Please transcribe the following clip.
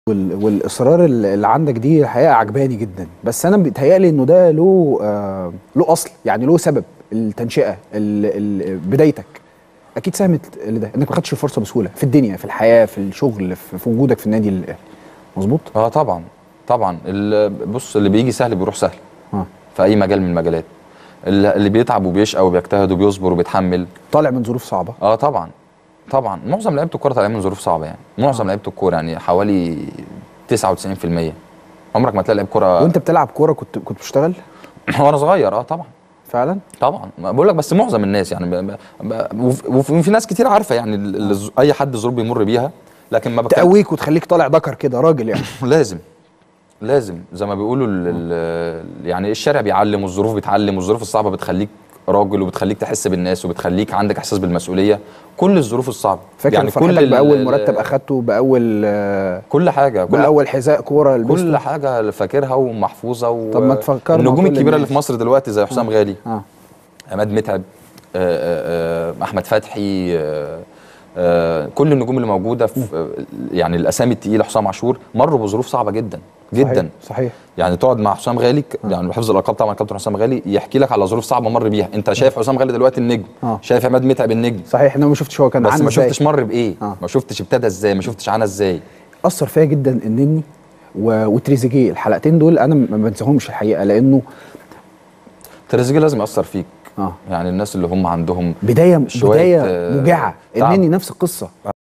وال- والاصرار اللي اللي عندك دي الحقيقه عجباني جدا بس انا بيتهيألي انه ده له آه له اصل يعني له سبب التنشئه ال- ال- بدايتك اكيد ساهمت لده انك ما خدتش الفرصه بسهوله في الدنيا في الحياه في الشغل في, في وجودك في النادي الاهلي مظبوط اه طبعا طبعا ال- بص اللي بيجي سهل بيروح سهل اه في اي مجال من المجالات اللي اللي بيتعب وبيشقى وبيجتهد وبيصبر وبيتحمل طالع من ظروف صعبه اه طبعا طبعا معظم لعيبه الكوره طالعين من ظروف صعبه يعني معظم لعيبه الكوره يعني حوالي 99% عمرك ما تلاقي لعيب كوره وانت بتلعب كوره كنت كنت بتشتغل وانا صغير اه طبعا فعلا طبعا ما بقول لك بس معظم الناس يعني ب- ب- وف- وفي ناس كتير عارفه يعني ال- ال- اي حد الظروف بيمر بيها لكن ما بتكلم تقويك وتخليك طالع ذكر كده راجل يعني لازم لازم زي ما بيقولوا ال ال يعني الشارع بيعلم والظروف بتعلم والظروف الصعبه بتخليك راجل وبتخليك تحس بالناس وبتخليك عندك احساس بالمسؤوليه كل الظروف الصعبه فاكر يعني فرحتك ال- باول ال- مرتب اخدته باول آه، كل حاجه كل اول حذاء كوره لبسته كل حاجه فاكرها ومحفوظه و... طب ما تفكرنا النجوم كل الكبيره اللي الناس. في مصر دلوقتي زي حسام غالي اه عماد متعب آه، آه، آه، احمد فتحي آه، آه، كل النجوم اللي موجوده في آه، يعني الاسامي التقيله حسام عاشور مروا بظروف صعبه جدا جدا صحيح, صحيح. يعني تقعد مع حسام غالي يعني بحفظ الالقاب طبعا كابتن حسام غالي يحكي لك على ظروف صعبه مر بيها انت شايف حسام غالي دلوقتي النجم آه. شايف عماد متعب النجم صحيح انا ما شفتش هو كان بس عامل ما ازاي شفتش مر بايه آه. ما شفتش ابتدى ازاي ما شفتش عانى ازاي اثر فيا جدا النني و... وتريزيجيه الحلقتين دول انا ما بنساهمش الحقيقه لانه تريزيجيه لازم ياثر فيك اه يعني الناس اللي هم عندهم بدايه شوية، بدايه آه، موجعه تعب. النني نفس القصه